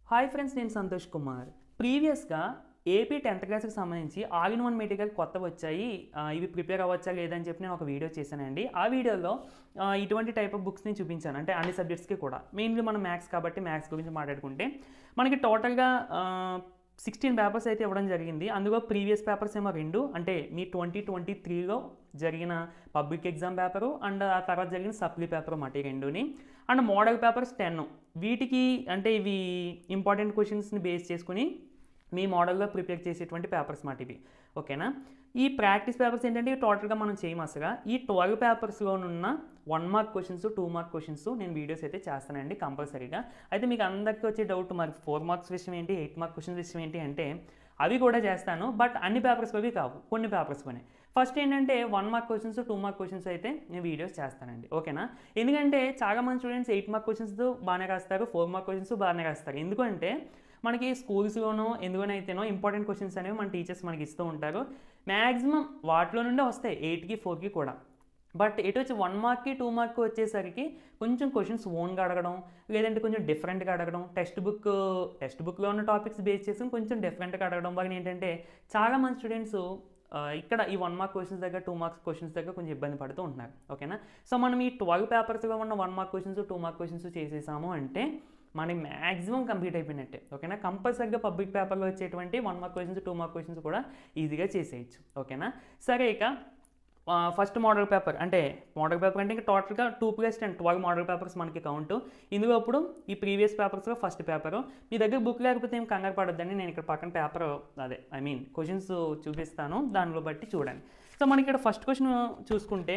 Hi friends నేను సంతోష్ కుమార్ ప్రీవియస్గా AP tenth క్లాస్కి సంబంధించి ఆల్ ఇన్ వన్ మెటీరియల్ కొత్త వచ్చాయి ఆ, ఇవి ప్రిపేర్ అవ్వచ్చా లేదని చెప్పి నేను ఒక వీడియో చేశానండి ఆ వీడియోలో ఆ, ఇటువంటి టైప్ ఆఫ్ బుక్స్ని చూపించాను అంటే అన్ని సబ్జెక్ట్స్కి కూడా మెయిన్లీ మనం మ్యాథ్స్ కాబట్టి మ్యాథ్స్ గురించి మాట్లాడుకుంటే మనకి టోటల్గా సిక్స్టీన్ పేపర్స్ అయితే ఇవ్వడం జరిగింది అందులో ప్రీవియస్ పేపర్స్ ఏమో రెండు అంటే మీ ట్వంటీ ట్వంటీ త్రీలో జరిగిన పబ్లిక్ ఎగ్జామ్ పేపరు అండ్ ఆ తర్వాత జరిగిన సప్లీ పేపర్ మాట ఈ రెండుని అండ్ మోడల్ పేపర్స్ టెన్ వీటికి అంటే ఇవి ఇంపార్టెంట్ క్వశ్చన్స్ని బేస్ చేసుకుని మీ మోడల్లో ప్రిపేర్ చేసేటువంటి పేపర్స్ మాట ఇవి ఓకేనా ఈ ప్రాక్టీస్ పేపర్స్ ఏంటంటే ఇవి టోటల్గా మనం చేయము అసలు ఈ ట్వెల్వ్ పేపర్స్లోనున్న one mark questions two mark questions నేను వీడియోస్ అయితే చేస్తానండి కంపల్సరీగా అయితే మీకు అందరికీ వచ్చే డౌట్ మరి ఫోర్ మార్క్స్ విషయం ఏంటి ఎయిట్ మార్క్ క్వశ్చన్స్ విషయం ఏంటి అంటే అవి కూడా చేస్తాను బట్ అన్ని పేపర్స్ అవి కావు కొన్ని పేపర్స్ కొని ఫస్ట్ ఏంటంటే one mark questions two mark questions అయితే నేను వీడియోస్ చేస్తానండి ఓకేనా ఎందుకంటే చాలా మంది స్టూడెంట్స్ ఎయిట్ మార్క్ క్వశ్చన్స్ బాగానే రాస్తారు ఫోర్ మార్క్ క్వశ్చన్స్ బాగానే రాస్తారు ఎందుకంటే మనకి స్కూల్స్లోనో ఎందులోనైతేనో ఇంపార్టెంట్ క్వశ్చన్స్ అనేవి మన టీచర్స్ మనకి ఇస్తూ ఉంటారు మ్యాక్సిమం వాటిలో నుండే వస్తాయి ఎయిట్కి ఫోర్కి కూడా బట్ ఎటు వచ్చి వన్ మార్క్కి టూ మార్క్ వచ్చేసరికి కొంచెం క్వశ్చన్స్ ఓన్గా అడగడం లేదంటే కొంచెం డిఫరెంట్గా అడగడం టెక్స్ట్ బుక్ టెక్స్ట్ బుక్లో ఉన్న టాపిక్స్ బేస్ చేసుకుని కొంచెం డిఫరెంట్గా అడగడం వల్ల ఏంటంటే చాలా మంది స్టూడెంట్స్ ఇక్కడ ఈ వన్ మార్క్ క్వశ్చన్స్ దగ్గర టూ మార్క్స్ క్వశ్చన్స్ దగ్గర కొంచెం ఇబ్బంది పడుతూ ఉంటున్నారు ఓకేనా సో మనం ఈ ట్వెల్వ్ పేపర్స్లో ఉన్న one mark questions two mark questions చేసేసాము అంటే మనకి మ్యాక్సిమం కంప్లీట్ అయిపోయినట్టే ఓకేనా కంపల్సరీగా పబ్లిక్ పేపర్లో వచ్చేటువంటి one mark questions two mark questions కూడా ఈజీగా చేసేయచ్చు ఓకేనా సరే ఇక ఫస్ట్ మోడల్ పేపర్ అంటే మోడల్ పేపర్ అంటే ఇంకా టోటల్గా two plus ten twelve model papers మనకి కౌంట్ ఇందులో ఇప్పుడు ఈ ప్రీవియస్ పేపర్స్లో ఫస్ట్ పేపరు మీ దగ్గర బుక్ లేకపోతే ఏం కంగారు పడొద్దండి నేను ఇక్కడ పక్కన పేపర్ అదే ఐ మీన్ క్వశ్చన్స్ చూపిస్తాను దానిలో బట్టి చూడండి సో మనకి ఇక్కడ ఫస్ట్ క్వశ్చన్ చూసుకుంటే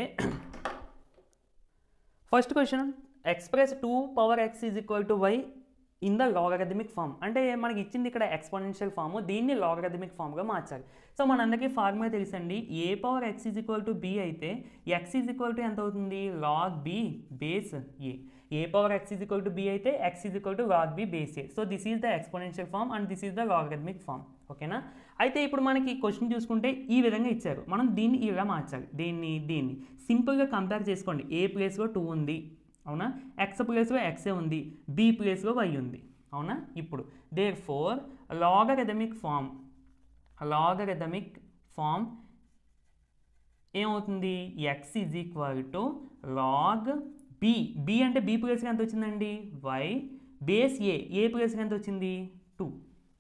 first question express two power X is equal to Y in the logarithmic form అంటే మనకి ఇచ్చింది ఇక్కడ ఎక్స్పోనెన్షియల్ ఫామ్ దీన్ని లాగరిథమిక్ ఫామ్గా మార్చాలి సో మనందరికీ ఫార్ములా తెలుసండి A power X is equal to B అయితే ఎక్స్ ఈజ్ ఈక్వల్ టు ఎంత అవుతుంది log B base A A power X is equal to B అయితే X is equal to log B base A so this is the exponential form and this is the logarithmic form ఓకేనా అయితే ఇప్పుడు మనకి question చూసుకుంటే ఈ విధంగా ఇచ్చారు మనం దీన్ని ఇలా మార్చాలి దీన్ని దీన్ని సింపుల్గా కంపేర్ చేసుకోండి ఏ ప్లేస్లో టూ ఉంది అవునా ఎక్స్ ప్లేస్లో ఎక్సే ఉంది బి ప్లేస్లో వై ఉంది అవునా ఇప్పుడు therefore logarithmic form logarithmic form ఏమవుతుంది X is equal to log B B అంటే బి ప్లేస్కి ఎంత వచ్చిందండి వై బేస్ ఏ ఏ ప్లేస్కి ఎంత వచ్చింది two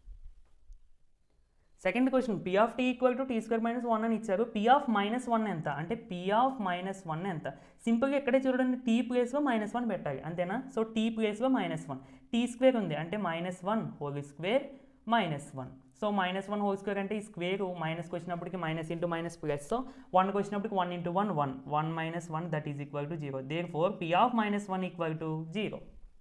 second question P of T equal to T square minus one అని ఇచ్చారు పి ఆఫ్ మైనస్ వన్ ఎంత అంటే పి ఆఫ్ మైనస్ వన్ ఎంత సింపుల్గా ఎక్కడే చూడండి టీ ప్లేస్లో మైనస్ వన్ పెట్టాలి అంతేనా సో టీ ప్లేస్లో మైనస్ వన్ టీ స్క్వేర్ ఉంది అంటే minus one whole square minus one so minus one whole square అంటే ఈ స్క్వేర్ మైనస్కి వచ్చినప్పటికి minus into minus plus so వన్కి వచ్చినప్పటికి one into one one one minus one that is equal to zero therefore P of minus one equal to zero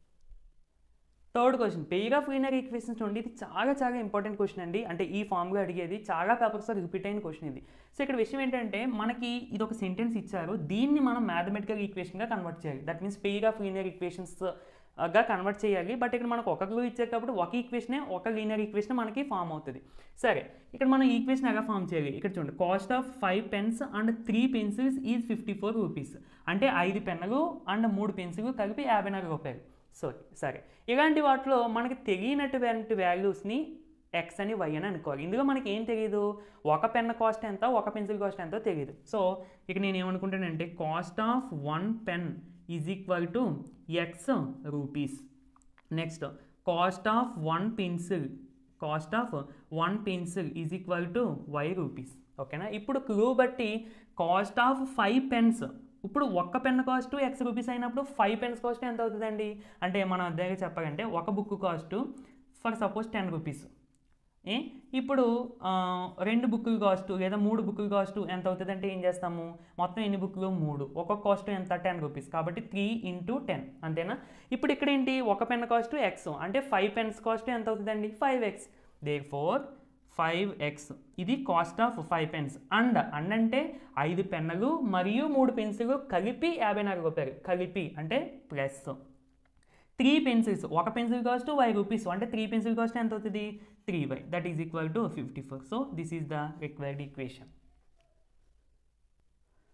third question pair of linear equations నుండి ఇది చాలా చాలా important question అండి అంటే ఈ ఫామ్గా అడిగేది చాలా పేపర్స్లో రిపీట్ అయిన క్వశ్చన్ ఇది సో ఇక్కడ విషయం ఏంటంటే మనకి ఇది ఒక సెంటెన్స్ ఇచ్చారు దీన్ని మనం మ్యాథమెటికల్ ఈక్వేషన్గా కన్వర్ట్ చేయాలి that means pair of linear equations గా కన్వర్ట్ చేయాలి బట్ ఇక్కడ మనకు ఒక గ్లూ ఇచ్చారు కాబట్టి ఒక ఈక్వేషనే ఒక లీనియర్ ఈక్వేషన్ మనకి ఫామ్ అవుతుంది సరే ఇక్కడ మనం ఈక్వేషన్ ఎలా ఫామ్ చేయాలి ఇక్కడ చూడండి cost of five pens and three pencils is fifty four rupees అంటే ఐదు పెన్నులు అండ్ మూడు పెన్సిల్ కలిపి యాభై నాలుగు రూపాయలు సో సరే ఇలాంటి వాటిలో మనకి తెలియనటువంటి వాల్యూస్ని ఎక్స్ అని వై అని అనుకోవాలి ఇందులో మనకి ఏం తెలియదు ఒక పెన్ కాస్ట్ ఎంత ఒక పెన్సిల్ కాస్ట్ ఎంతో తెలియదు సో ఇక నేను ఏమనుకుంటానంటే cost of one pen is equal to X rupees next cost of one pencil cost of one pencil is equal to Y rupees ఓకేనా ఇప్పుడు క్లూ బట్టి కాస్ట్ ఆఫ్ ఫైవ్ పెన్స్ ఇప్పుడు ఒక్క పెన్ కాస్ట్ ఎక్స్ రూపీస్ అయినప్పుడు five pens cost ఎంత అవుతుందండి అంటే మనం దగ్గర చెప్పాలంటే ఒక book cost for suppose ten rupees ఏ ఇప్పుడు ఆ, రెండు బుక్కులు కాస్ట్ లేదా మూడు బుక్కులు కాస్ట్ ఎంత అవుతుంది అంటే ఏం చేస్తాము మొత్తం ఎన్ని బుక్లు మూడు ఒక్కొక్క కాస్ట్ ఎంత టెన్ రూపీస్ కాబట్టి త్రీ ఇంటూ టెన్ అంతేనా ఇప్పుడు ఇక్కడ ఏంటి ఒక పెన్ కాస్ట్ ఎక్స్ అంటే ఫైవ్ పెన్స్ కాస్ట్ ఎంత అవుతుందండి ఫైవ్ ఎక్స్ దే ఫోర్ ఫైవ్ ఎక్స్ ఇది cost of five pens and and అంటే ఐదు పెన్నులు మరియు మూడు పెన్సిల్ కలిపి యాభై నాలుగు రూపాయలు కలిపి అంటే ప్లస్ త్రీ పెన్సిల్స్ ఒక పెన్సిల్ కాస్ట్ వై రూపీస్ అంటే త్రీ పెన్సిల్ కాస్ట్ ఎంత అవుతుంది three y that is equal to fifty four so this is the required equation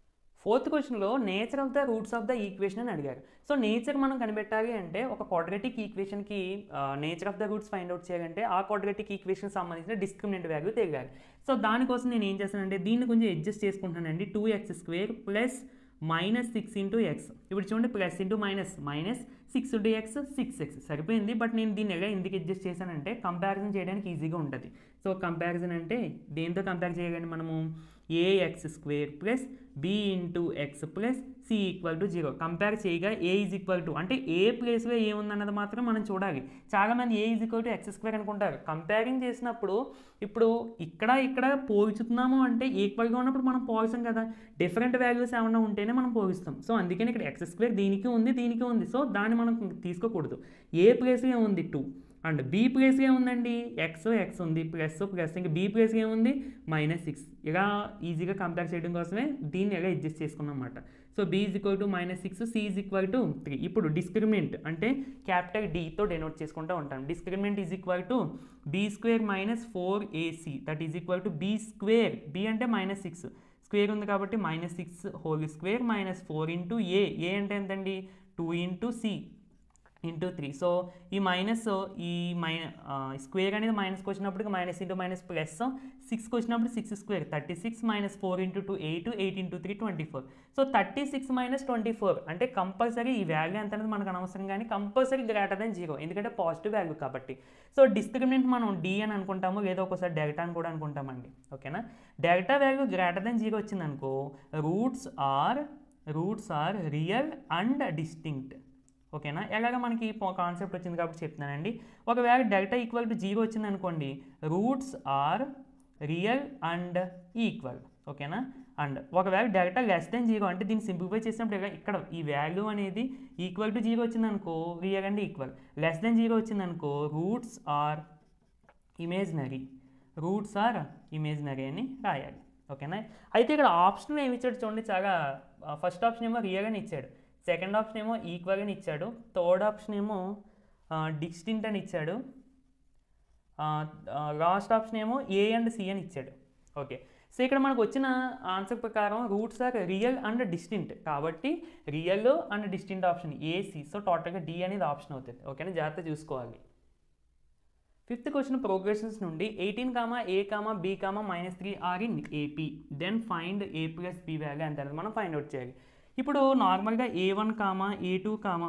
fourth క్వశ్చన్లో nature of the roots of the equation అని అడిగారు so nature మనం కనిపెట్టాలి అంటే ఒక క్వాడ్రటిక్ ఈక్వేషన్కి nature of the roots find out చేయాలంటే ఆ క్వాడ్రటిక్ ఈక్వేషన్ సంబంధించిన డిస్క్రిమినెంట్ వాల్యూ తెలియాలి సో దానికోసం నేను ఏం చేస్తానంటే దీన్ని కొంచెం అడ్జస్ట్ చేసుకుంటానండి two x square plus minus six into x ఇప్పుడు చూడండి plus into minus minus six into x six x సరిపోయింది బట్ నేను దీన్ని ఎలా ఎందుకు అడ్జస్ట్ చేశానంటే కంపారిజన్ చేయడానికి ఈజీగా ఉంటుంది సో కంపారిజన్ అంటే దేంతో కంపేర్ చేయాలండి మనము a x square plus b into x plus c equal to zero compare చేయగా ఏ ఈజ్ ఈక్వల్ టు అంటే ఏ ప్లేస్లో ఏముందన్నది మాత్రం మనం చూడాలి చాలామంది a is equal to x square అనుకుంటారు కంపేరింగ్ చేసినప్పుడు ఇప్పుడు ఇక్కడ ఇక్కడ పోల్చుతున్నాము అంటే ఈక్వల్గా ఉన్నప్పుడు మనం పోల్చాం కదా డిఫరెంట్ వాల్యూస్ ఏమైనా ఉంటేనే మనం పోలిస్తాం సో అందుకని ఇక్కడ ఎక్స్ స్క్వేర్ దీనికి ఉంది దీనికి ఉంది సో దాన్ని మనం తీసుకోకూడదు ఏ ప్లేస్లో ఉంది టూ అండ్ బీ ప్లేస్ ఏముందండి ఎక్స్ ఎక్స్ ఉంది ప్లస్ ప్లస్ ఇంకా బీ ప్లేస్ ఏముంది మైనస్ సిక్స్ ఇలా ఈజీగా కంపేర్ చేయడం కోసమే దీన్ని ఎలా అడ్జస్ట్ చేసుకున్నాం అన్నమాట so b is equal to minus six c is equal to three ఇప్పుడు డిస్క్రిమినెంట్ అంటే క్యాపిటల్ డీతో డెనోట్ చేసుకుంటూ ఉంటాం discriminant is equal to b square minus four ac that is equal to b square b అంటే minus six square ఉంది కాబట్టి minus six whole square minus four into a a అంటే ఎంతండి two into c into three so ఈ minus ఈ మై square అనేది మైనస్కి వచ్చినప్పటికి మైనస్ ఇంటూ మైనస్ ప్లస్ సిక్స్కి వచ్చినప్పుడు six square thirty six minus four into two eight eight into three twenty four so thirty six minus twenty four అంటే compulsory ఈ value ఎంత అనేది మనకు అనవసరం కానీ కంపల్సరీ గ్రేటర్ దెన్ జీరో ఎందుకంటే పాజిటివ్ వాల్యూ కాబట్టి సో డిస్క్రిమినెంట్ మనం డి అని అనుకుంటాము లేదా ఒకసారి డెల్టా అని కూడా అనుకుంటామండి ఓకేనా delta value greater than zero వచ్చిందనుకో roots are roots are real and distinct ఓకేనా ఎలాగ మనకి కాన్సెప్ట్ వచ్చింది కాబట్టి చెప్తున్నానండి ఒకవేళ డెల్టా ఈక్వల్ టు జీరో వచ్చింది అనుకోండి roots are real and equal ఓకేనా అండ్ ఒకవేళ డెల్టా లెస్ దెన్ జీరో అంటే దీన్ని సింప్లిఫై చేసినప్పుడు ఇక్కడ- ఇక్కడ ఈ వాల్యూ అనేది ఈక్వల్ టు జీరో వచ్చిందనుకో real and equal less than zero వచ్చిందనుకో roots are imaginary roots are imaginary అని రాయాలి ఓకేనా అయితే ఇక్కడ ఆప్షన్ ఏమి ఇచ్చాడు చూడండి చాలా ఫస్ట్ ఆప్షన్ ఏమో రియల్ అని ఇచ్చాడు సెకండ్ ఆప్షన్ ఏమో ఈక్వల్ అని ఇచ్చాడు థర్డ్ ఆప్షన్ ఏమో డిస్టింట్ అని ఇచ్చాడు లాస్ట్ ఆప్షన్ ఏమో ఏ అండ్ సి అని ఇచ్చాడు ఓకే సో ఇక్కడ మనకు వచ్చిన ఆన్సర్ ప్రకారం roots are real and distinct కాబట్టి real and distinct option AC so టోటల్గా డి అనేది ఆప్షన్ అవుతుంది ఓకేనా జాగ్రత్త చూసుకోవాలి ఫిఫ్త్ క్వశ్చన్ ప్రోగ్రెషన్స్ నుండి eighteen comma a comma b comma minus three are in AP then find a plus b value ఎంత అనేది మనం ఫైండ్ అవుట్ చేయాలి ఇప్పుడు నార్మల్గా a one comma a two comma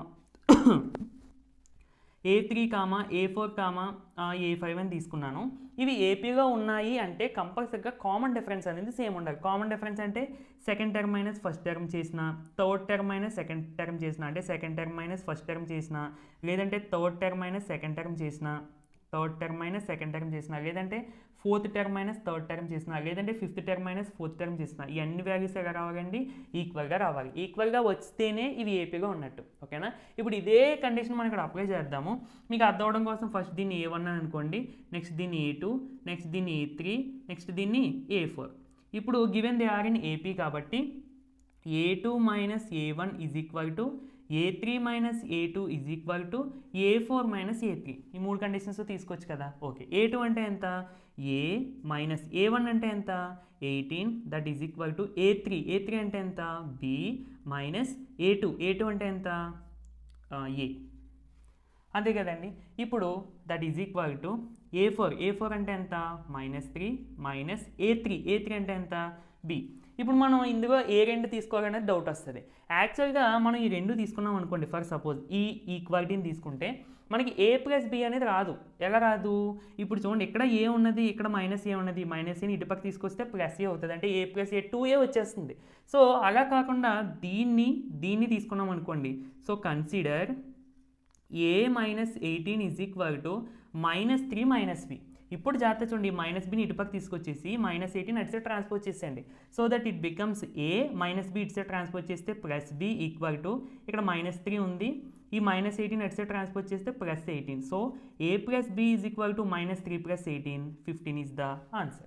a three comma a four comma a five అని తీసుకున్నాను ఇవి ఏపీలో ఉన్నాయి అంటే కంపల్సరీగా కామన్ డిఫరెన్స్ అనేది సేమ్ ఉండాలి కామన్ డిఫరెన్స్ అంటే second term minus first term చేసిన third term minus second term చేసిన అంటే second term minus first term చేసిన లేదంటే third term minus second term చేసిన third term minus second term చేసిన లేదంటే fourth term minus third term చేసిన లేదంటే fifth term minus fourth term చేసిన ఈ అన్ని వాల్యూస్ ఎలా రావాలండి ఈక్వల్గా రావాలి ఈక్వల్గా వస్తేనే ఇవి ఏపీగా ఉన్నట్టు ఓకేనా ఇప్పుడు ఇదే కండిషన్ మనం ఇక్కడ అప్లై చేద్దాము మీకు అర్థం అవడం కోసం ఫస్ట్ దీన్ని ఏ వన్ అని అనుకోండి నెక్స్ట్ దీన్ని ఏ టూ నెక్స్ట్ దీన్ని ఏ త్రీ నెక్స్ట్ దీన్ని ఏ ఫోర్ ఇప్పుడు given they are in AP కాబట్టి a two minus a one is equal to a three minus a two is equal to a four minus a three ఈ మూడు conditions తీసుకోవచ్చు కదా okay ఏ two అంటే ఎంత ఏ minus a one అంటే ఎంత eighteen that is equal to a three a three అంటే ఎంత b minus a two a two అంటే ఎంత ఏ అంతే కదండి ఇప్పుడు that is equal to a four a four అంటే ఎంత minus three minus a three a three అంటే ఎంత బి ఇప్పుడు మనం ఇందులో ఏ రెండు తీసుకోవాలనేది డౌట్ వస్తుంది యాక్చువల్గా మనం ఈ రెండు తీసుకున్నాం అనుకోండి ఫర్ సపోజ్ ఈ ఈక్వాలిటీని తీసుకుంటే మనకి ఏ ప్లస్ బి అనేది రాదు ఎలా రాదు ఇప్పుడు చూడండి ఇక్కడ ఏ ఉన్నది ఇక్కడ మైనస్ ఏ ఉన్నది మైనస్ ఏని ఇటుపక్క తీసుకొస్తే ప్లస్ ఏ అవుతుంది అంటే ఏ ప్లస్ ఏ టూ ఏ వచ్చేస్తుంది సో అలా కాకుండా దీన్ని దీన్ని తీసుకున్నాం అనుకోండి so consider a minus eighteen is equal to minus three minus b ఇప్పుడు జాగ్రత్త చూడండి మైనస్ బిని ఇటుపక్క తీసుకొచ్చేసి మైనస్ ఎయిటీన్ అటు సైడ్ ట్రాన్స్పోజ్ చేసేయండి so that it becomes a minus b ఇటు సైడ్ ట్రాన్స్పోజ్ చేస్తే ప్లస్ బి ఈక్వల్ టు ఇక్కడ మైనస్ త్రీ ఉంది ఈ మైనస్ ఎయిటీన్ అటు సైడ్ ట్రాన్స్పోజ్ చేస్తే plus eighteen so a plus b is equal to minus three plus eighteen fifteen is the answer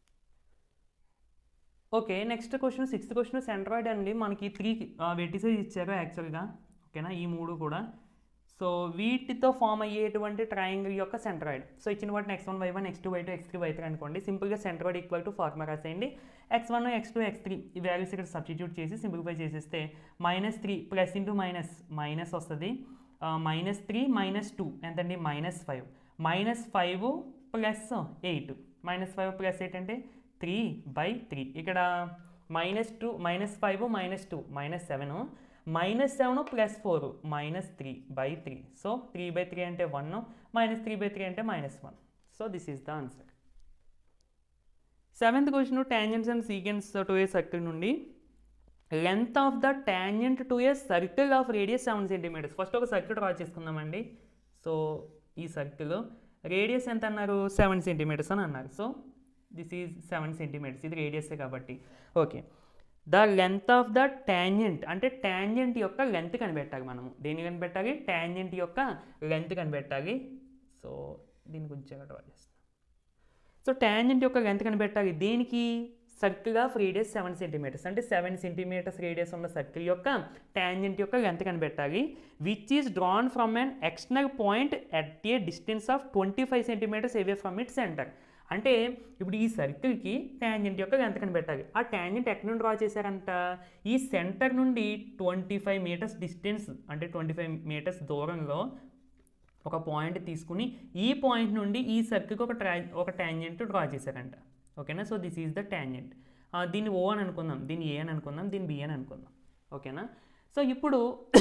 okay next question sixth question centroid అండి మనకి three వెటిసైజ్ ఇచ్చారు యాక్చువల్గా ఓకేనా ఈ మూడు కూడా సో వీటితో ఫామ్ అయ్యేటువంటి ట్రయాంగిల్ యొక్క సెంట్రాయిడ్ సో ఇచ్చిన వాటిని x one y one x two y two x three y three అనుకోండి సింపుల్గా సెంట్రాయిడ్ ఈక్వల్ టు ఫార్ములా రాసేయండి x one x two x three ఈ వాల్యూస్ ఇక్కడ సబ్స్టిట్యూట్ చేసి సింప్లిఫై చేసేస్తే minus three plus into minus minus వస్తుంది minus three minus two ఎంతండి minus five minus five plus eight minus five plus eight అంటే three by three ఇక్కడ minus two minus five minus two minus seven minus seven plus four minus three by three so three by three అంటే one minus three by three అంటే minus one so this is the answer seventh question tangents and secants to a circle నుండి length of the tangent to a circle of radius seven centimetres first ఒక circle draw చేసుకుందామండి so ఈ circle radius ఎంత అన్నారు seven centimetres అని అన్నారు so this is seven centimetres ఇది రేడియసే కాబట్టి okay the length of the tangent అంటే ట్యాంజెంట్ యొక్క లెంత్ కనిపెట్టాలి మనము దేని కనిపెట్టాలి ట్యాంజెంట్ యొక్క లెంత్ కనిపెట్టాలి సో దీని గురించి డ్రా చేస్తాం సో ట్యాంజెంట్ యొక్క లెంత్ కనిపెట్టాలి దేనికి circle of radius seven centimetres అంటే సెవెన్ సెంటీమీటర్స్ రేడియస్ ఉన్న సర్కిల్ యొక్క ట్యాంజెంట్ యొక్క లెంత్ కనిపెట్టాలి which is drawn from an external point at a distance of twenty five centimetres away from it centre అంటే ఇప్పుడు ఈ సర్కిల్కి ట్యాంజెంట్ యొక్క లెంత్ కనిపెట్టాలి ఆ ట్యాంజెంట్ ఎక్కడి నుండి డ్రా చేశారంట ఈ సెంటర్ నుండి ట్వంటీ ఫైవ్ మీటర్స్ డిస్టెన్స్ అంటే ట్వంటీ ఫైవ్ మీటర్స్ దూరంలో ఒక పాయింట్ తీసుకుని ఈ పాయింట్ నుండి ఈ సర్కిల్కి ఒక ట్రా ఒక ట్యాంజెంట్ డ్రా చేశారంట ఓకేనా so this is the tangent దీన్ని ఓ అని అనుకుందాం దీన్ని ఏ అని అనుకుందాం దీన్ని బి అని అనుకుందాం ఓకేనా సో ఇప్పుడు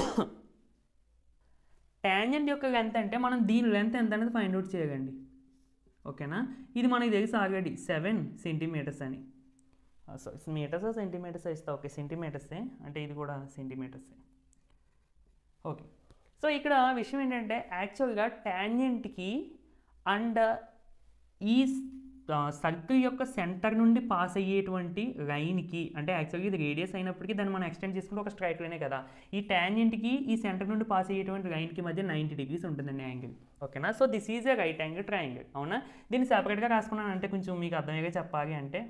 ట్యాంజెంట్ యొక్క లెంత్ అంటే మనం దీని లెంత్ ఎంత అనేది ఫైండ్ అవుట్ చేయగండి ఓకేనా ఇది మనకి తెలుసు ఆల్రెడీ సెవెన్ సెంటీమీటర్స్ అని సో మీటర్స్ సెంటీమీటర్స్ ఇస్తా ఓకే సెంటీమీటర్సే అంటే ఇది కూడా సెంటీమీటర్సే ఓకే సో ఇక్కడ విషయం ఏంటంటే యాక్చువల్గా ట్యాంజెంట్కి అండ్ ఈ సర్కిల్ యొక్క సెంటర్ నుండి పాస్ అయ్యేటువంటి లైన్కి అంటే యాక్చువల్గా ఇది రేడియస్ అయినప్పటికీ దాన్ని మనం ఎక్స్టెండ్ చేసుకుంటే ఒక స్ట్రైట్ లైనే కదా ఈ ట్యాంజెంట్కి ఈ సెంటర్ నుండి పాస్ అయ్యేటువంటి లైన్కి మధ్య నైంటీ డిగ్రీస్ ఉంటుందండి యాంగిల్ ఓకేనా so this is a right angle triangle అవునా దీన్ని సెపరేట్గా రాసుకున్నాను అంటే కొంచెం మీకు అర్థమయ్యేగా చెప్పాలి అంటే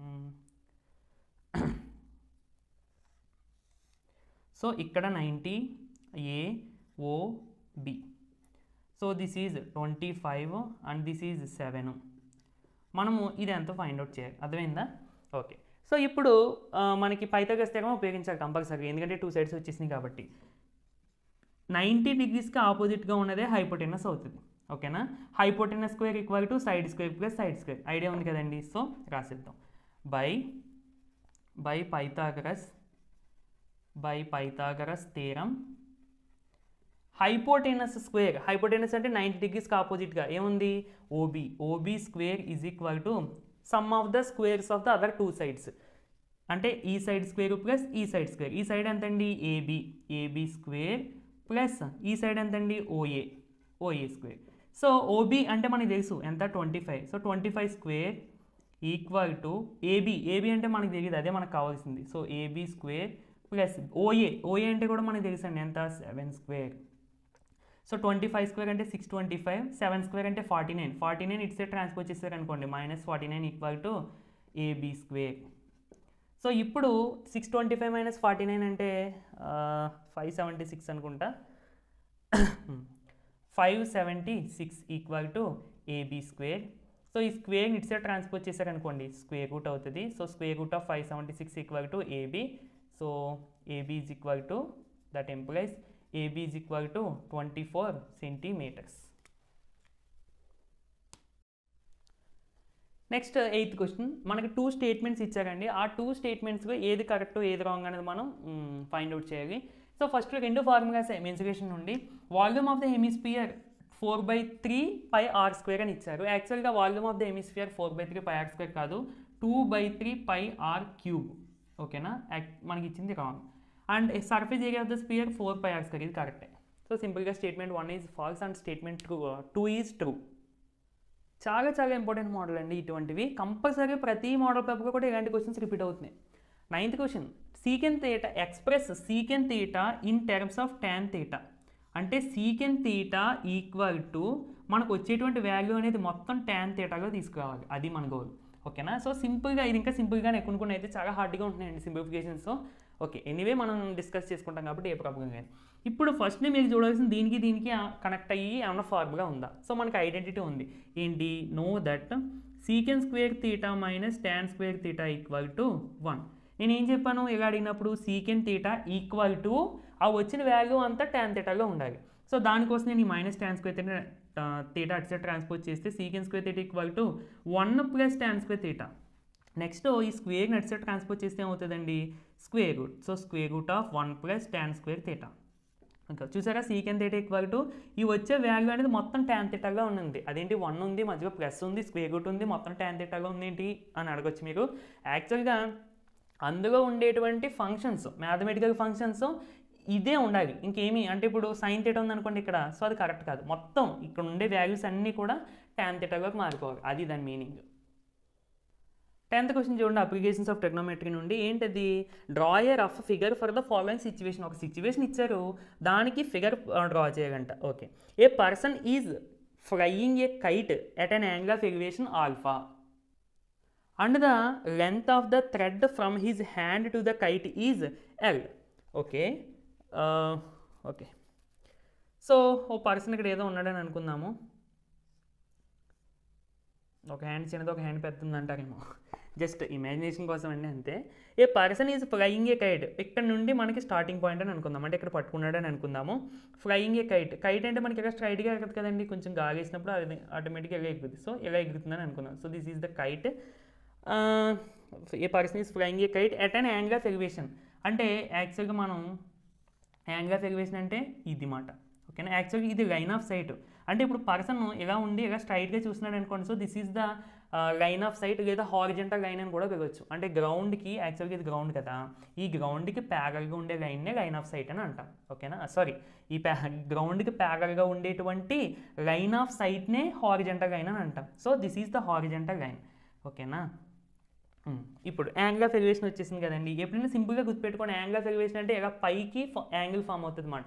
సో ఇక్కడ ninety A O B so this is twenty five and this is seven మనము ఇది ఎంతో ఫైండ్ అవుట్ చేయాలి అర్థమైందా ఓకే సో ఇప్పుడు మనకి పైతగస్ తెగం ఉపయోగించాలి కంపల్సరీ ఎందుకంటే టూ సైడ్స్ వచ్చేసినాయి కాబట్టి నైంటీ డిగ్రీస్కి ఆపోజిట్గా ఉన్నదే హైపోటెనస్ అవుతుంది ఓకేనా hypotenuse square equal to side square plus side square idea ఉంది కదండి సో రాసిద్దాం by by Pythagoras by Pythagoras theorem hypotenuse square hypotenuse అంటే నైంటీ డిగ్రీస్కి ఆపోజిట్గా ఏముంది OB OB square is equal to sum of the squares of the other two sides అంటే ఈ side square plus ఈ సైడ్ స్క్వేర్ ఈ side ఎంతండి AB AB square plus ఈ సైడ్ ఎంతండి OA OA square so OB అంటే మనకి తెలుసు ఎంత twenty five so twenty five square equal to AB AB అంటే మనకి తెలియదు అదే మనకు కావాల్సింది so AB square plus OA OA అంటే కూడా మనకి తెలుసు అండి ఎంత seven square so twenty five square అంటే six twenty five seven square అంటే ఫార్టీ నైన్ ఫార్టీ నైన్ ఇటు సైడ్ ట్రాన్స్పోజ్ చేశారు అనుకోండి minus forty nine equal to AB square so ఇప్పుడు six twenty five minus forty nine అంటే five seventy six అనుకుంటా five seventy six equal to AB square so ఈ square ఇటు side transpose చేశారు అనుకోండి స్క్వేర్ రూట్ అవుతుంది so square root of five seventy six equal to AB so AB is equal to that implies AB is equal to 24 centimeters. Next eighth question మనకి two statements ఇచ్చారండి ఆ two స్టేట్మెంట్స్లో ఏది correct ఏది wrong అనేది మనం find out చేయాలి so first రెండు formulas mensuration నుండి volume of the hemisphere four by three pi r square అని ఇచ్చారు యాక్చువల్గా volume of the hemisphere four by three pi r square కాదు two by three pi r cube ఓకేనా మనకి ఇచ్చింది wrong and surface area of the sphere four pi r square ఇది కరెక్టే so సింపుల్గా statement one is false and statement true two is true చాలా చాలా important model అండి ఇటువంటివి కంపల్సరీ ప్రతి మోడల్ పేపర్లో కూడా ఇలాంటి క్వశ్చన్స్ రిపీట్ అవుతున్నాయి ninth question secant theta express secant theta in terms of tan theta అంటే సీకెన్ తీటా ఈక్వల్ టు మనకు వచ్చేటువంటి వాల్యూ అనేది మొత్తం ట్యాన్ తీటాగా తీసుకురావాలి అది మన గోల్ ఓకేనా సో సింపుల్గా ఇది ఇంకా సింపుల్గానే కొన్ని కొన్ని అయితే చాలా హార్డ్గా ఉంటున్నాయండి సింప్లిఫికేషన్స్ ఓకే ఎనీవే మనం డిస్కస్ చేసుకుంటాం కాబట్టి ఏ ప్రాబ్లం లేదు ఇప్పుడు ఫస్ట్ మీరు చూడాల్సిన దీనికి దీనికి కనెక్ట్ అయ్యి ఏమైనా ఫార్ములా ఉందా సో మనకి ఐడెంటిటీ ఉంది ఏంటి know that secant square theta minus tan square theta equal to one నేను ఏం చెప్పాను ఇలా అడిగినప్పుడు సీకెన్ తీటా ఈక్వల్ టు ఆ వచ్చిన వాల్యూ అంతా ట్యాన్ తీటాగా ఉండాలి సో దానికోసం నేను ఈ minus tan square theta theta అటు సైడ్ ట్రాన్స్పోజ్ చేస్తే secant square theta equal to one plus tan square theta next ఈ స్క్వేర్ అటు సైడ్ ట్రాన్స్పోజ్ చేస్తే ఏమవుతుందండి square root so square root of one plus tan square theta ఇంకా చూసారా సీకెన్ theta equal to ఈ వచ్చే వాల్యూ అనేది మొత్తం ట్యాన్ థీటాగా ఉంది అదేంటి వన్ ఉంది మధ్యలో ప్లస్ ఉంది స్క్వేర్ రూట్ ఉంది మొత్తం ట్యాన్ థీటాగా ఉంది ఏంటి అని అడగొచ్చు మీరు యాక్చువల్గా అందులో ఉండేటువంటి ఫంక్షన్స్ మ్యాథమెటికల్ ఫంక్షన్స్ ఇదే ఉండాలి ఇంకేమి అంటే ఇప్పుడు సైన్ థీటా ఉందనుకోండి ఇక్కడ సో అది కరెక్ట్ కాదు మొత్తం ఇక్కడ ఉండే వాల్యూస్ అన్నీ కూడా ట్యాన్ థీటాలోకి మారిపోవాలి అది దాని మీనింగ్ టెన్త్ క్వశ్చన్ చూడండి అప్లికేషన్స్ ఆఫ్ టెక్నోమెట్రీ నుండి ఏంటది drawer of figure for the following situation ఒక సిచ్యువేషన్ ఇచ్చారు దానికి ఫిగర్ డ్రా చేయాలంట okay a person is flying a kite at an angle of elevation alpha and the length of the thread from his hand to the kite is l okay okay so ఓ person ఇక్కడ ఏదో ఉన్నాడని అనుకుందాము ఒక hand చిన్నది ఒక hand పెద్దది అంటారేమో జస్ట్ ఇమాజినేషన్ కోసం అండి అంతే a person is flying a kite ఇక్కడ నుండి మనకి స్టార్టింగ్ పాయింట్ అని అనుకుందాం అంటే ఇక్కడ పట్టుకున్నాడని అనుకుందాము ఫ్లయింగ్ ఏ కైట్ కైట్ అంటే మనకి ఇక్కడ స్ట్రైట్గా ఎగదు కదండి కొంచెం గాలి వేసినప్పుడు అది ఆటోమేటిక్గా ఎలా ఎగురుతుంది సో ఎలా ఎగురుతుందని అనుకుందాం so this is the kite a person is flying a kite at an angle of elevation అంటే యాక్చువల్గా మనం యాంగిల్ ఆఫ్ ఎలివేషన్ అంటే ఇది మాట ఓకేనా యాక్చువల్గా ఇది లైన్ ఆఫ్ సైట్ అంటే ఇప్పుడు పర్సన్ ఎలా ఉండి ఇలా స్ట్రైట్గా చూస్తున్నాడు అనుకోండి so this is the line of sight లేదా హారిజెంటల్ లైన్ అని కూడా వెళ్ళొచ్చు అంటే గ్రౌండ్కి యాక్చువల్గా ఇది గ్రౌండ్ కదా ఈ గ్రౌండ్కి ప్యారల్గా ఉండే లైన్నే లైన్ ఆఫ్ సైట్ అని అంటాం ఓకేనా సారీ ఈ ప్యా గ్రౌండ్కి ప్యారల్గా ఉండేటువంటి లైన్ ఆఫ్ సైట్నే హారిజెంటల్ లైన్ అని అంటాం so this is the horizontal line ఓకేనా ఇప్పుడు యాంగిల్ ఆఫ్ ఎలివేషన్ వచ్చేసింది కదండి ఎప్పుడైనా సింపుల్గా గుర్తుపెట్టుకోండి యాంగిల్ ఆఫ్ ఎలివేషన్ అంటే ఇలా పైకి యాంగిల్ ఫామ్ అవుతుంది అనమాట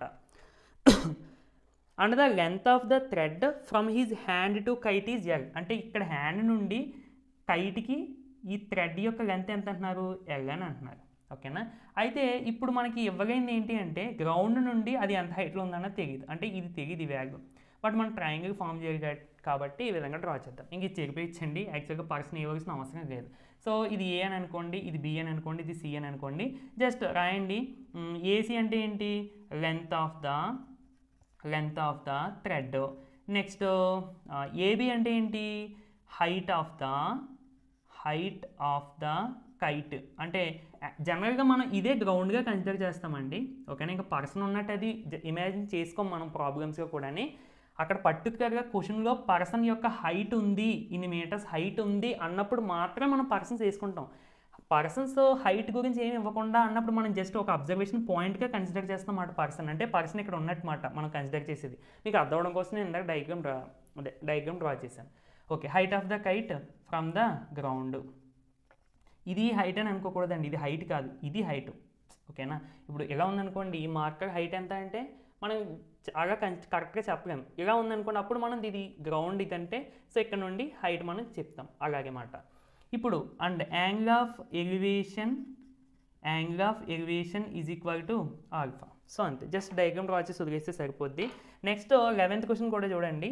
and the length of the thread from his hand to kite is l అంటే ఇక్కడ హ్యాండ్ నుండి కైట్కి ఈ థ్రెడ్ యొక్క లెంత్ ఎంత అంటున్నారు ఎల్ అని అంటున్నారు ఓకేనా అయితే ఇప్పుడు మనకి ఇవ్వగలిగింది ఏంటి అంటే గ్రౌండ్ నుండి అది ఎంత హైట్లో ఉందన్నది తెలియదు అంటే ఇది తెలియదు ఈ వాల్యూ బట్ మనం ట్రయాంగిల్ ఫామ్ చేయాలి కాబట్టి ఈ విధంగా డ్రా చేద్దాం ఇంక ఇది చెరిపించండి యాక్చువల్గా పర్సన్ ఇవ్వాల్సిన అవసరం లేదు సో ఇది ఏ అని అనుకోండి ఇది బి అని అనుకోండి ఇది సి అని అనుకోండి జస్ట్ రాయండి ఏసీ అంటే ఏంటి length of the length of the thread next AB అంటే ఏంటి height of the height of the kite అంటే జనరల్గా మనం ఇదే గ్రౌండ్గా కన్సిడర్ చేస్తామండి ఓకేనా ఇంకా పర్సన్ ఉన్నట్టు అది ఇమాజిన్ చేసుకోం మనం ప్రాబ్లమ్స్గా కూడాని అక్కడ పర్టికులర్గా క్వశ్చన్లో పర్సన్ యొక్క హైట్ ఉంది ఇన్ని మీటర్స్ హైట్ ఉంది అన్నప్పుడు మాత్రమే మనం పర్సన్స్ వేసుకుంటాం పర్సన్స్ హైట్ గురించి ఏమి ఇవ్వకుండా అన్నప్పుడు మనం జస్ట్ ఒక అబ్జర్వేషన్ పాయింట్గా కన్సిడర్ చేస్తాం మాట పర్సన్ అంటే పర్సన్ ఇక్కడ ఉన్నట్టు మాట మనం కన్సిడర్ చేసేది మీకు అర్థం అవడం కోసం నేను ఇందాక డయాగ్రామ్ డ్రా అదే డయాగ్రామ్ డ్రా చేశాను okay height of the kite from the ground ఇది హైట్ అని అనుకోకూడదండి ఇది హైట్ కాదు ఇది హైట్ ఓకేనా ఇప్పుడు ఎలా ఉందనుకోండి ఈ మార్కర్ హైట్ ఎంత అంటే మనం చాలా కరెక్ట్గా చెప్పలేం ఇలా ఉందనుకోండి అప్పుడు మనం ఇది గ్రౌండ్ ఇదంటే సో ఇక్కడ నుండి హైట్ మనం చెప్తాం అలాగే మాట ఇప్పుడు and angle of elevation angle of elevation is equal to alpha so అంతే జస్ట్ డయాగ్రామ్ డ్రా చేసి వదిలేస్తే సరిపోద్ది నెక్స్ట్ లెవెన్త్ క్వశ్చన్ కూడా చూడండి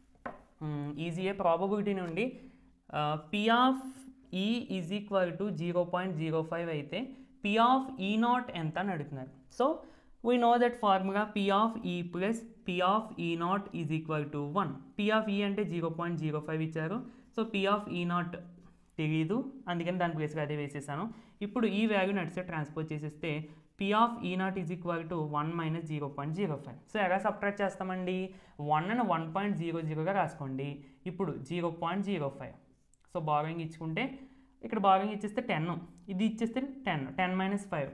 ఈజీఏ ప్రాబబిలిటీ నుండి P of E is equal to zero point zero five అయితే పి ఆఫ్ ఈ నాట్ ఎంత అని అడుగుతున్నారు so we know that formula P of E plus P of E not is equal to one P of E అంటే zero point zero five ఇచ్చారు so P of E not తెలీదు అందుకని దాని ప్లేస్గా అదే వేసేసాను ఇప్పుడు ఈ వాల్యూని అటు సైడ్ ట్రాన్స్పోజ్ చేసేస్తే P of E not is equal to one minus zero point zero five so ఎలా సబ్ట్రాక్ట్ చేస్తామండి వన్ అని వన్ పాయింట్ జీరో జీరోగా రాసుకోండి ఇప్పుడు zero point zero five so borrowing ఇచ్చుకుంటే ఇక్కడ బారోయింగ్ ఇచ్చేస్తే టెన్ ఇది ఇచ్చేస్తే ten ten minus five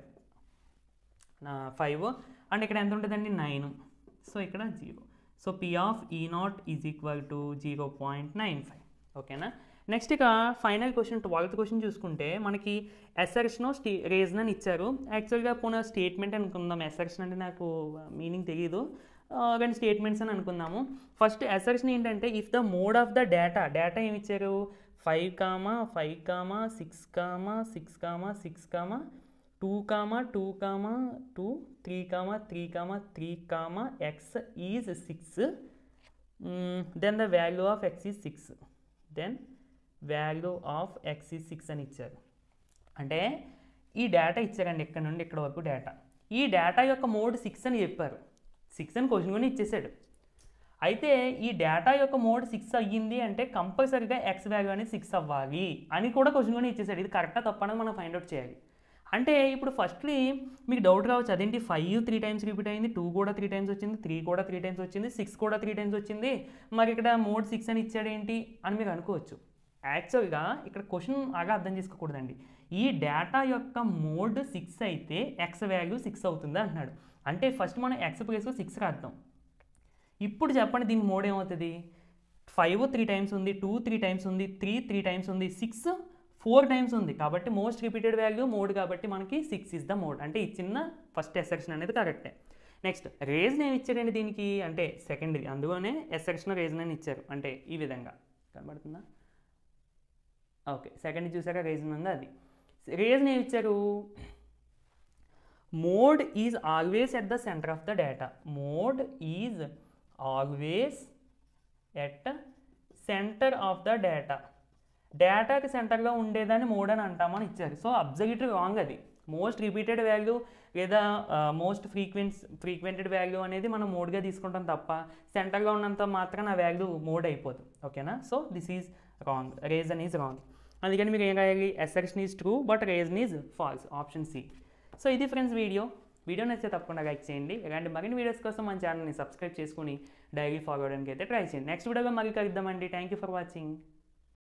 five and ఇక్కడ ఎంత ఉంటుందండి నైన్ సో ఇక్కడ zero so P of E not is equal to zero point nine five ఓకేనా నెక్స్ట్ ఇక ఫైనల్ క్వశ్చన్ ట్వెల్త్ క్వశ్చన్ చూసుకుంటే మనకి ఎసర్షన్ స్టే రీజన్ అని ఇచ్చారు యాక్చువల్గా పోనీ స్టేట్మెంట్ అనుకుందాం ఎసర్షన్ అంటే నాకు మీనింగ్ తెలియదు రెండు స్టేట్మెంట్స్ అని అనుకుందాము ఫస్ట్ ఎసర్షన్ ఏంటంటే if the mode of the data data ఏమి ఇచ్చారు five comma five comma six comma six comma six comma two comma two comma two three comma three comma three comma x is six then the value of x is six then value of x is six అని ఇచ్చారు అంటే ఈ data ఇచ్చారండి ఇక్కడ నుండి ఇక్కడ వరకు data ఈ డేటా యొక్క మోడ్ సిక్స్ అని చెప్పారు సిక్స్ అని క్వశ్చన్ కూడా ఇచ్చేసాడు అయితే ఈ డేటా యొక్క మోడ్ సిక్స్ అయ్యింది అంటే కంపల్సరీగా ఎక్స్ వాల్యూ అనేది సిక్స్ అవ్వాలి అని కూడా క్వశ్చన్ కూడా ఇచ్చేసాడు ఇది కరెక్టా తప్పని మనం ఫైండ్ అవుట్ చేయాలి అంటే ఇప్పుడు ఫస్ట్లీ మీకు డౌట్ రావచ్చు అదేంటి ఫైవ్ త్రీ టైమ్స్ రిపీట్ అయింది టూ కూడా త్రీ టైమ్స్ వచ్చింది త్రీ కూడా త్రీ టైమ్స్ వచ్చింది సిక్స్ కూడా త్రీ టైమ్స్ వచ్చింది మరి ఇక్కడ మోడ్ సిక్స్ అని ఇచ్చాడు ఏంటి అని మీరు అనుకోవచ్చు యాక్చువల్గా ఇక్కడ క్వశ్చన్ అలా అర్థం చేసుకోకూడదండి ఈ డేటా యొక్క మోడ్ సిక్స్ అయితే ఎక్స్ వాల్యూ సిక్స్ అవుతుంది అంటున్నాడు అంటే ఫస్ట్ మనం ఎక్స్ ప్లేస్ సిక్స్ రాద్దాం ఇప్పుడు చెప్పండి దీని మోడ్ ఏమవుతుంది ఫైవ్ త్రీ టైమ్స్ ఉంది టూ త్రీ టైమ్స్ ఉంది త్రీ త్రీ టైమ్స్ ఉంది సిక్స్ ఫోర్ టైమ్స్ ఉంది కాబట్టి మోస్ట్ రిపీటెడ్ వాల్యూ మోడ్ కాబట్టి మనకి సిక్స్ ఇస్ ద మోడ్ అంటే ఈ చిన్న ఫస్ట్ ఎసెక్షన్ అనేది కరెక్టే నెక్స్ట్ రేజ్ని ఏమి ఇచ్చాడండి దీనికి అంటే సెకండ్ది అందులోనే ఎసెక్షన్ రేజ్ని అని ఇచ్చారు అంటే ఈ విధంగా కనబడుతుందా ఓకే సెకండ్ చూసాక రీజన్ ఉంది అది రీజన్ ఏమి ఇచ్చారు mode is always at the center of the data mode is always at center of the data డేటాకి సెంటర్లో ఉండేదాన్ని మోడ్ అని అంటామని ఇచ్చారు సో అబ్జర్వేటరీ రాంగ్ అది మోస్ట్ రిపీటెడ్ వాల్యూ లేదా మోస్ట్ ఫ్రీక్వెన్స్ ఫ్రీక్వెంటెడ్ వాల్యూ అనేది మనం మోడ్గా తీసుకుంటాం తప్ప సెంటర్గా ఉన్నంత మాత్రం ఆ వాల్యూ మోడ్ అయిపోదు ఓకేనా so this is wrong reason is wrong అందుకని మీరు ఏం రాయాలి assertion is true but reason is false option C so ఇది ఫ్రెండ్స్ వీడియో వీడియో నచ్చితే తప్పకుండా లైక్ చేయండి ఇలాంటి మరిన్ని వీడియోస్ కోసం మన ఛానల్ని సబ్స్క్రైబ్ చేసుకుని డైలీ ఫాలో అవడానికి అయితే ట్రై చేయండి నెక్స్ట్ వీడియోగా మళ్ళీ కలుద్దామండి థ్యాంక్ యూ ఫర్ వాచింగ్